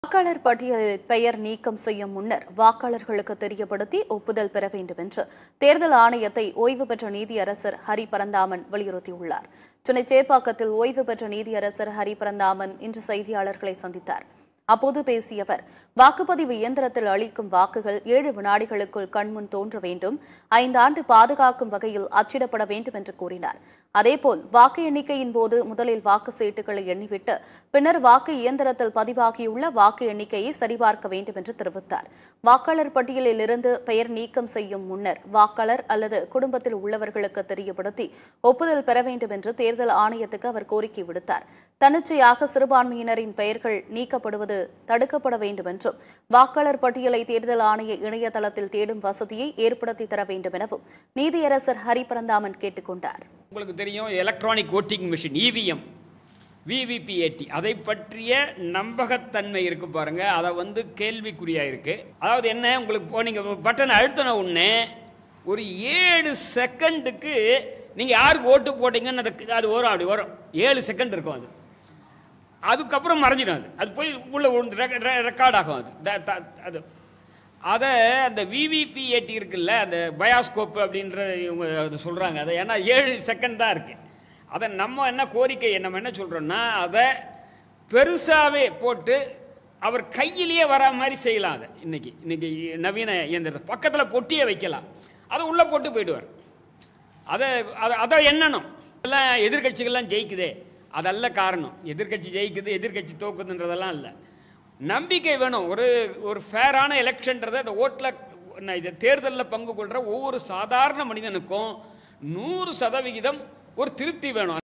வாக்காளர் பட்டியலில் பெயர் நீக்கம் செய்யும் முன்னர் வாக்காளர்களுக்கு தெரியப்படுத்தி ஒப்புதல் பெற வேண்டும் என்று தேர்தல் ஆணையத்தை ஓய்வு பெற்ற நீதியரசர் ஹரி பரந்தாமன் வலியுறுத்தியுள்ளார் சென்னை சேப்பாக்கத்தில் ஓய்வு பெற்ற நீதியரசர் ஹரி பரந்தாமன் இன்று செய்தியாளர்களை சந்தித்தார் அப்போது பேசிய அவர் வாக்குப்பதிவு இயந்திரத்தில் அளிக்கும் வாக்குகள் ஏழு வினாடிகளுக்குள் கண்முன் தோன்ற வேண்டும் ஐந்தாண்டு பாதுகாக்கும் வகையில் அச்சிடப்பட வேண்டும் என்று கூறினார் அதேபோல் வாக்கு எண்ணிக்கையின் போது முதலில் வாக்கு சீட்டுகளை எண்ணிவிட்டு பின்னர் வாக்கு இயந்திரத்தில் பதிவாகியுள்ள வாக்கு எண்ணிக்கையை சரிபார்க்க வேண்டும் என்று தெரிவித்தார் வாக்காளர் பட்டியலில் இருந்து பெயர் நீக்கம் செய்யும் முன்னர் வாக்காளர் அல்லது குடும்பத்தில் உள்ளவர்களுக்கு தெரியப்படுத்தி ஒப்புதல் பெற வேண்டும் என்று தேர்தல் ஆணையத்துக்கு அவர் கோரிக்கை விடுத்தார் தன்னிச்சையாக சிறுபான்மையினரின் பெயர்கள் நீக்கப்படுவது தடுக்கப்பட வேண்டும் என்றும் வாக்காளர் பட்டியலை தேர்தல் ஆணைய இணையதளத்தில் தேடும் வசதியை ஏற்படுத்தி தர வேண்டும் எனவும் நீதியரசர் ஹரி பரந்தாமன் கேட்டுக் கொண்டார் உங்களுக்கு தெரியும் electronic voting machine EVM VVPAT அதை பற்றிய நம்பகத்தன்மை இருக்கு பாருங்க அதை வந்து கேள்விக்குறியா இருக்கு அதாவது என்ன உங்களுக்கு இப்போ நீங்கள் பட்டன் அழுத்தின உடனே ஒரு ஏழு செகண்டுக்கு நீங்கள் யாருக்கு ஓட்டு போட்டீங்கன்னு அது அது வரும் அப்படி வரும் ஏழு செகண்ட் இருக்கும் அது அதுக்கப்புறம் மறைஞ்சிடும் அது அது போய் உள்ள ரெக்கார்ட் ஆகும் அது த- த- அது அதை அந்த விவிபிஏடி இருக்குல்ல அந்த பயாஸ்கோப் அப்படின்ற இவங்க அதை சொல்கிறாங்க அதை ஏன்னா ஏழு செகண்ட் தான் இருக்குது அதை நம்ம என்ன கோரிக்கை நம்ம என்ன சொல்கிறோம்னா அதை பெருசாகவே போட்டு அவர் கையிலேயே வரா மாதிரி செய்யலாம் அதை இன்னைக்கு இன்னைக்கு நவீன இயந்திரத்தை பக்கத்தில் பொட்டியே வைக்கலாம் அதை உள்ளே போட்டு போயிடுவார் அதை அதை அதை எண்ணணும் எல்லாம் எதிர்கட்சிகள்லாம் ஜெயிக்குதே அதல்ல காரணம் எதிர்க்கட்சி ஜெயிக்குது எதிர்க்கட்சி தோக்குதுன்றதெல்லாம் இல்லை நம்பிக்கை வேணும் ஒரு ஒரு ஃபேரான எலெக்ஷன்றதை அந்த ஓட்டில் இது தேர்தலில் பங்கு கொள்கிற ஒவ்வொரு சாதாரண மனிதனுக்கும் நூறு சதவிகிதம் ஒரு திருப்தி வேணும்